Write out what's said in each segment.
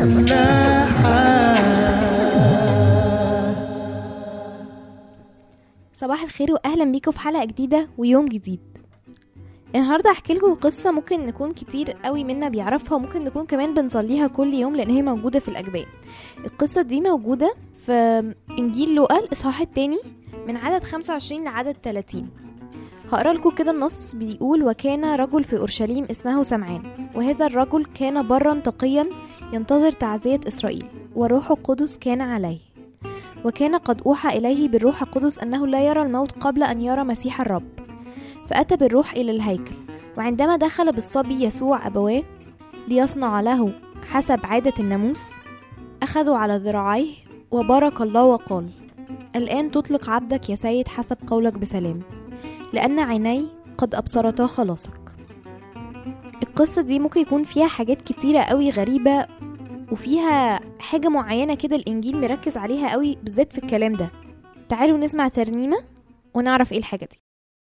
صباح الخير واهلا بيكم في حلقه جديده ويوم جديد النهارده هحكي لكم قصه ممكن نكون كتير قوي منا بيعرفها وممكن نكون كمان بنصليها كل يوم لان هي موجوده في الاجبيه القصه دي موجوده في انجيل لوقا الاصحاح التاني من عدد 25 لعدد 30 هقرا لكم كده النص بيقول وكان رجل في اورشليم اسمه سمعان وهذا الرجل كان برا تقيا ينتظر تعزيه اسرائيل وروح القدس كان عليه وكان قد أوحى إليه بالروح القدس أنه لا يرى الموت قبل أن يرى مسيح الرب فأتى بالروح إلى الهيكل وعندما دخل بالصبي يسوع أبواه ليصنع له حسب عادة الناموس أخذوا على ذراعيه وبارك الله وقال الآن تطلق عبدك يا سيد حسب قولك بسلام لأن عيني قد أبصرتا خلاصك القصة دي ممكن يكون فيها حاجات كتيرة قوي غريبة وفيها حاجة معينة كده الإنجيل مركز عليها قوي بالذات في الكلام ده تعالوا نسمع ترنيمة ونعرف ايه الحاجة دي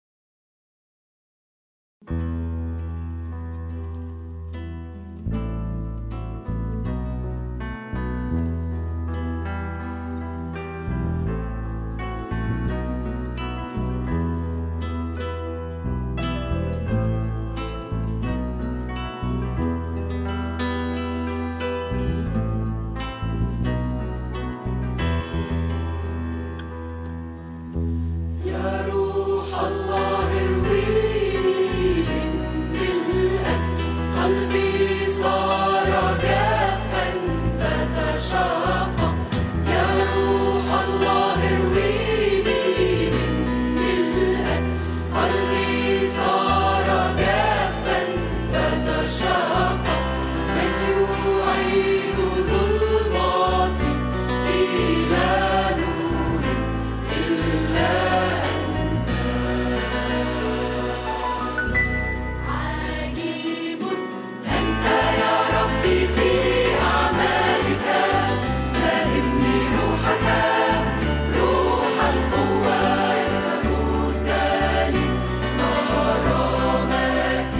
يا روح الله ارويني من ملئك قلبي صار جافا فتشاقى يا روح الله ارويني من ملئك قلبي صار جافا فتشاقى من يعيد ظلماتي إلى نور إلا عجيب أنت يا ربي في أعمالك فهمني روحك روح القوة يرد لي كراماتي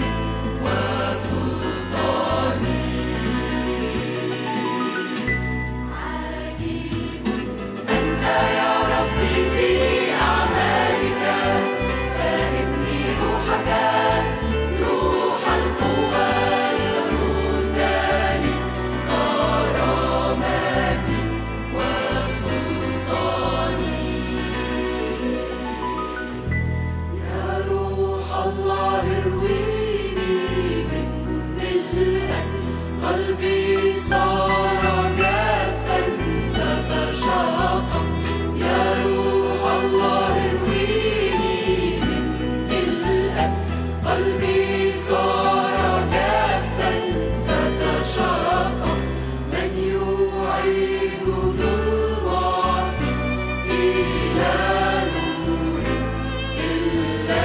وسلطاني عجيب أنت يا ربي في أعمالك فهمني روحك روح القوة يرد لي كراماتي وسلطاني يا روح الله ارويني من ملئك قلبي صار جافا فتشاقى يا روح الله ارويني من ملئك قلبي صار جافا فتشاقى من يعيد ظلماتي إلى نور إلا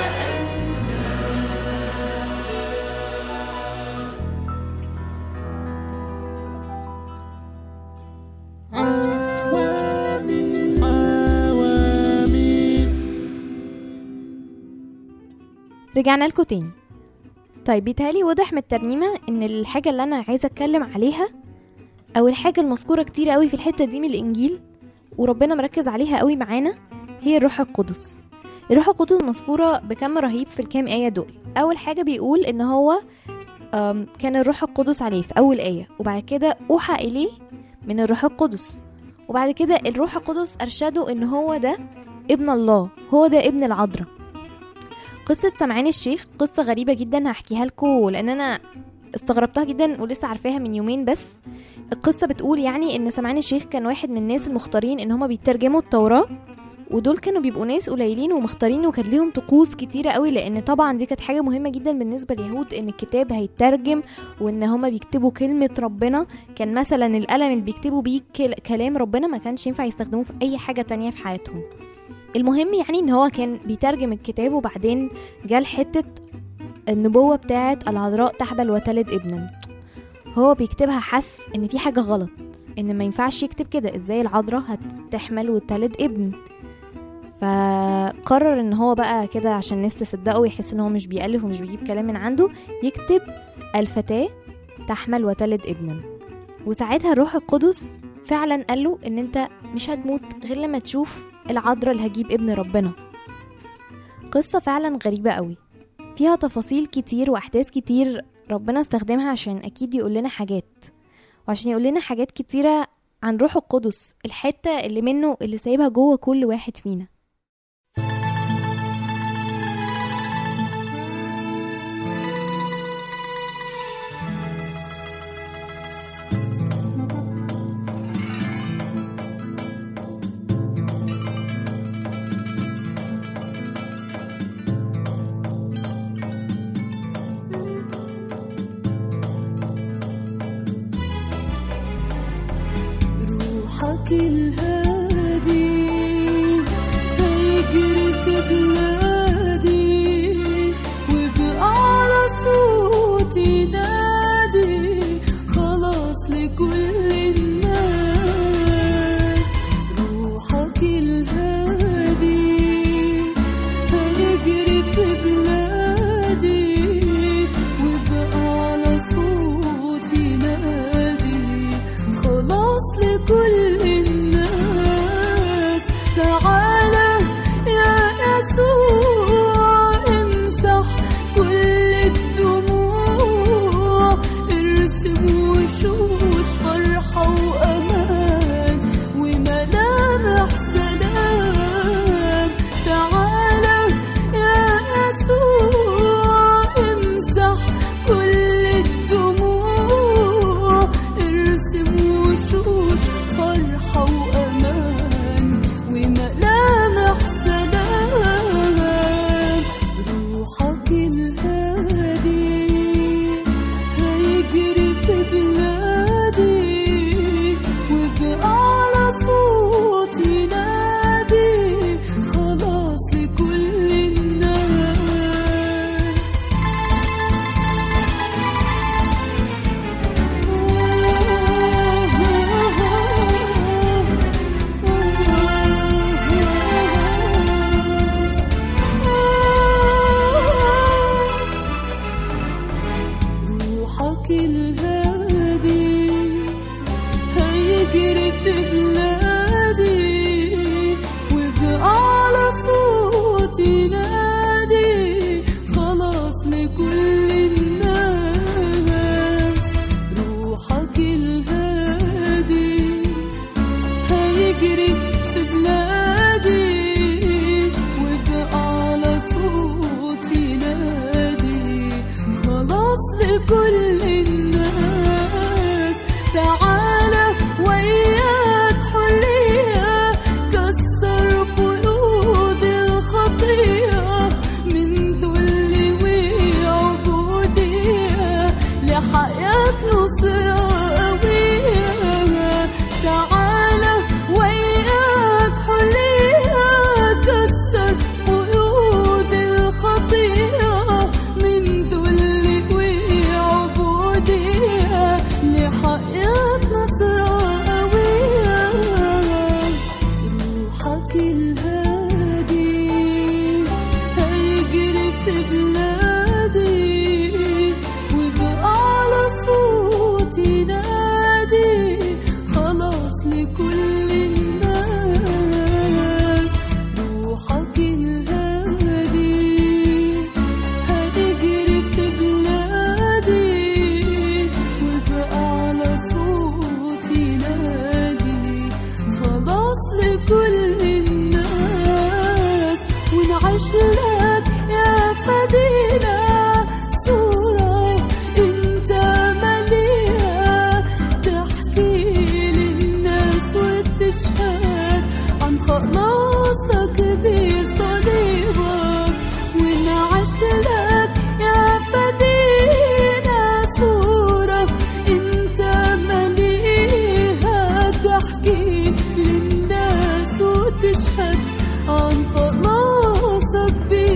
رجعنا لكم تاني طيب بيتهيألي واضح من الترنيمة ان الحاجة اللي انا عايزة اتكلم عليها او الحاجة المذكورة كتير قوي في الحتة دي من الانجيل وربنا مركز عليها قوي معانا هي الروح القدس الروح القدس مذكورة بكم رهيب في الكام آية دول أول حاجة بيقول إن هو أم، كان الروح القدس عليه في أول آية وبعد كده أوحى إليه من الروح القدس وبعد كده الروح القدس أرشده إن هو ده ابن الله هو ده ابن العذراء قصة سمعان الشيخ قصة غريبة جدا هحكيها لكم لأن أنا استغربتها جدا ولسه عارفاها من يومين بس القصة بتقول يعني إن سمعان الشيخ كان واحد من الناس المختارين إن هما بيترجموا التوراة ودول كانوا بيبقوا ناس قليلين ومختارين وكان ليهم طقوس كتيرة قوي لأن طبعا دي كانت حاجة مهمة جدا بالنسبة لليهود إن الكتاب هيترجم وإن هما بيكتبوا كلمة ربنا كان مثلا القلم اللي بيكتبوا بيه كل- كلام ربنا ما كانش ينفع يستخدموه في أي حاجة تانية في حياتهم المهم يعني ان هو كان بيترجم الكتاب وبعدين جال حتة النبوة بتاعت العذراء تحبل وتلد ابنا هو بيكتبها حس ان في حاجة غلط ان ما ينفعش يكتب كده ازاي العذراء هتحمل وتلد ابن فقرر ان هو بقى كده عشان الناس تصدقه ويحس ان هو مش بيألف ومش بيجيب كلام من عنده يكتب الفتاة تحمل وتلد ابنا وساعتها الروح القدس فعلا قال له ان انت مش هتموت غير لما تشوف العذراء اللي هجيب ابن ربنا قصة فعلا غريبة قوي فيها تفاصيل كتير واحداث كتير ربنا استخدمها عشان اكيد يقول لنا حاجات وعشان يقول لنا حاجات كتيرة عن روح القدس الحتة اللي منه اللي سايبها جوه كل واحد فينا روحك الهادي هيجري في بلادي وبأعلى صوت ينادي خلاص لكل الناس روحك الهادي هيجري في بلادي وبأعلى صوت ينادي خلاص لكل الناس تعالى يا يسوع امسح كل الدموع ارسم وشوش فرحة وأمان وملامح سلام تعالى يا يسوع امسح كل الدموع ارسم وشوش فرحة وأمان وملامح سلام روحك الهادي هيجري في بلادي وبأعلى صوت ينادي خلاص لكل الناس روحك الهادي هيجري في بلادي وبأعلى صوت ينادي خلاص لكل الناس روحك الهادي هيجري في بلادي وبأعلى صوت ينادي خلاص لكل الناس تعالى وياك حرية كسر قيود الخطية من ذل وعبودية لحياة نصرة قوية تعالى وياك حرية كسر قيود الخطية من ذل وعبودية لحياة نصرة قوية روحك الهادي هيجري في بلادي وبأعلى صوت ينادي خلاص لكل الناس روحك الهادي هتجري في بلادي وبأعلى صوت ينادي خلاص لكل الناس ونعيش لك يا فدينا صورة انت مليها تحكي للناس وتشهد عن خلاصك بصليبك ونعيش لك يا فدينا صورة انت مليها تحكي للناس وتشهد عن خلاصك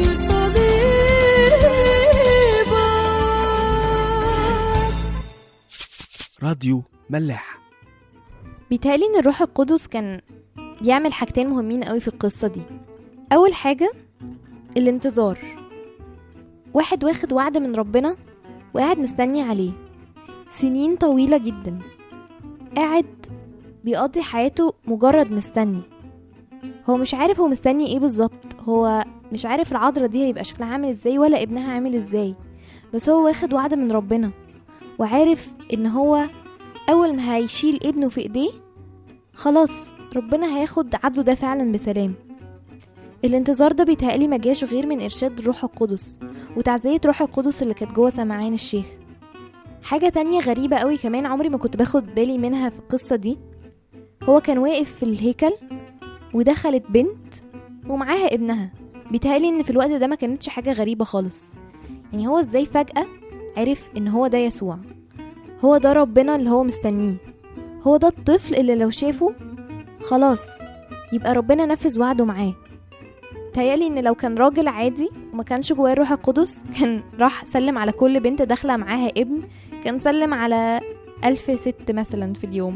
بصليبك راديو ملاح بيتهيألي ان الروح القدس كان بيعمل حاجتين مهمين قوي في القصة دي أول حاجة الانتظار واحد واخد وعد من ربنا وقاعد مستني عليه سنين طويلة جدا قاعد بيقضي حياته مجرد مستني هو مش عارف هو مستني ايه بالظبط هو مش عارف العذرة دي هيبقى شكلها عامل ازاي ولا ابنها عامل ازاي بس هو واخد وعد من ربنا وعارف ان هو اول ما هيشيل ابنه في ايديه خلاص ربنا هياخد عبده ده فعلا بسلام الانتظار ده بيتهيألي ما جاش غير من إرشاد روح القدس وتعزية روح القدس اللي كانت جوه سمعان الشيخ حاجة تانية غريبة قوي كمان عمري ما كنت باخد بالي منها في القصة دي هو كان واقف في الهيكل ودخلت بنت ومعاها ابنها بيتهيألي ان في الوقت ده ما كانتش حاجة غريبة خالص يعني هو ازاي فجأة عرف ان هو ده يسوع هو ده ربنا اللي هو مستنيه هو ده الطفل اللي لو شافه خلاص يبقى ربنا نفذ وعده معاه تهيألي ان لو كان راجل عادي وما كانش جواه الروح القدس كان راح سلم على كل بنت داخلة معاها ابن كان سلم على ألف ست مثلا في اليوم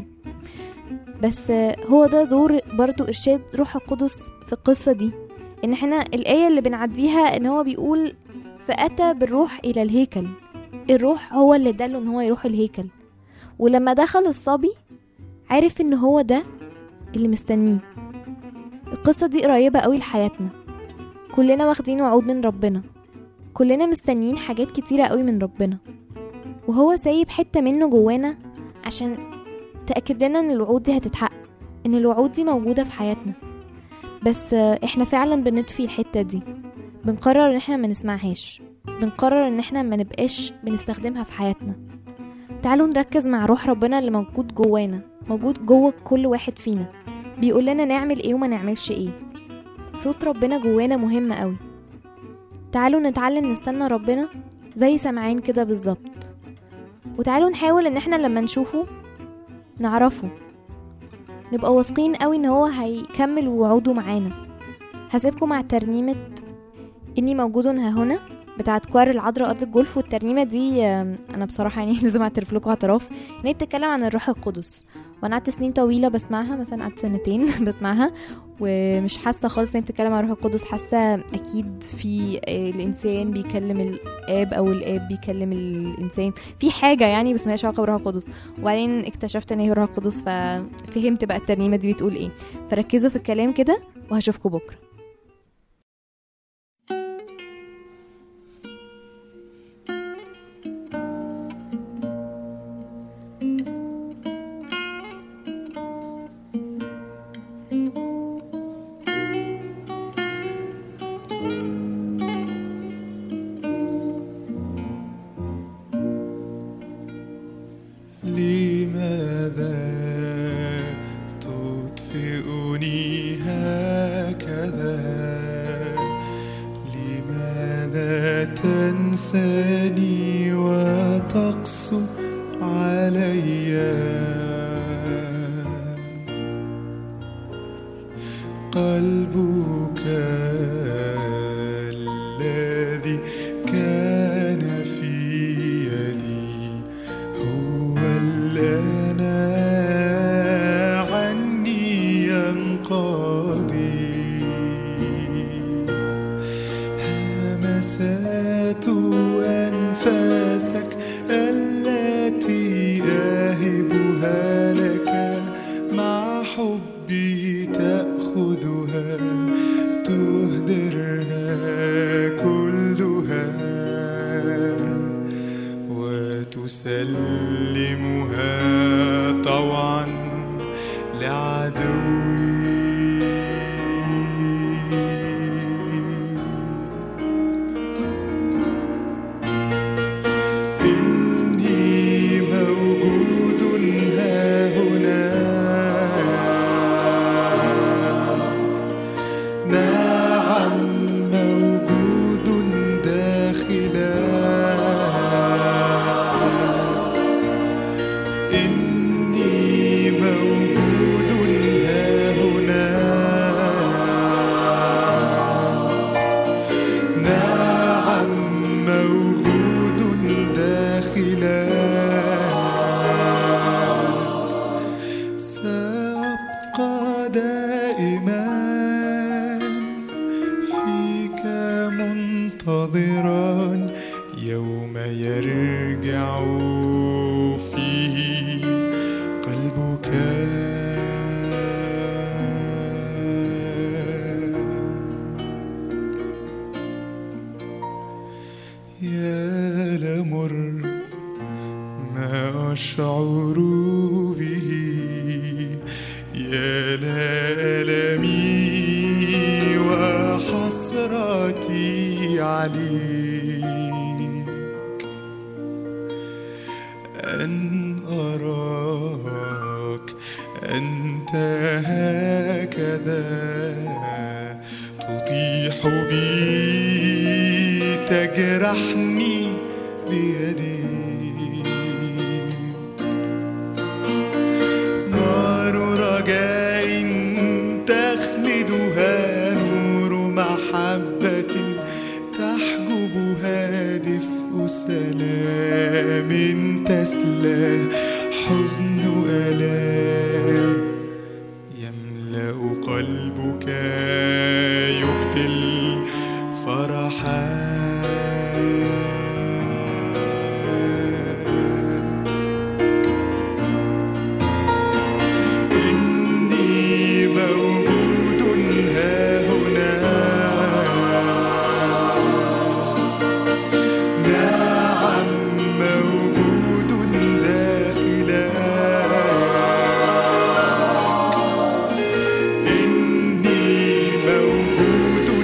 بس هو ده دور برضو إرشاد روح القدس في القصة دي إن احنا الآية اللي بنعديها إن هو بيقول فأتى بالروح إلى الهيكل الروح هو اللي دله إن هو يروح الهيكل ولما دخل الصبي عارف إن هو ده اللي مستنيه القصة دي قريبة قوي لحياتنا كلنا واخدين وعود من ربنا كلنا مستنيين حاجات كتيرة قوي من ربنا وهو سايب حتة منه جوانا عشان تأكد لنا ان الوعود دي هتتحقق ان الوعود دي موجودة في حياتنا بس آه، احنا فعلا بنطفي الحتة دي بنقرر ان احنا ما نسمعهاش بنقرر ان احنا ما نبقاش بنستخدمها في حياتنا تعالوا نركز مع روح ربنا اللي موجود جوانا موجود جوه كل واحد فينا بيقول لنا نعمل ايه وما نعملش ايه صوت ربنا جوانا مهم قوي تعالوا نتعلم نستنى ربنا زي سمعين كده بالظبط وتعالوا نحاول ان احنا لما نشوفه نعرفه نبقى واثقين قوي ان هو هيكمل وعوده معانا هسيبكم مع ترنيمة اني موجود ها هنا بتاعت كوار العذراء ارض الجولف والترنيمه دي آم، انا بصراحه يعني لازم اعترف لكم اعتراف ان هي بتتكلم عن الروح القدس وانا قعدت سنين طويله بسمعها مثلا قعدت سنتين بسمعها ومش حاسه خالص ان هي بتتكلم عن الروح القدس حاسه اكيد في آه، الانسان بيكلم الاب او الاب بيكلم الانسان في حاجه يعني بس مالهاش علاقه بالروح القدس وبعدين اكتشفت ان هي الروح القدس ففهمت بقى الترنيمه دي بتقول ايه فركزوا في الكلام كده وهشوفكم بكره لماذا تطفئني هكذا لماذا تنساني وتقسو علي قلبك الذي كان في يدي هو الآن عني ينقضي همسات أنفاسك التي أهبها لك مع حبي تأخذها تهدرها كلها وتسلمها طوعا لعدوي إني موجود ها هنا نعم موجود داخلك إني موجود ها هنا نعم موجود داخلك سأبقى دائما فيك منتظرا يوم يرجع فيه قلبك يا لمر ما أشعر به يا لألمي وحسرتي عليك أن أراك أنت هكذا تطيح بي تجرحني بيديك نار رجاء تخلدها نور محبة تحجبها دفء سلام تسلى حزن ألام يملأ قلبك يبدل فرح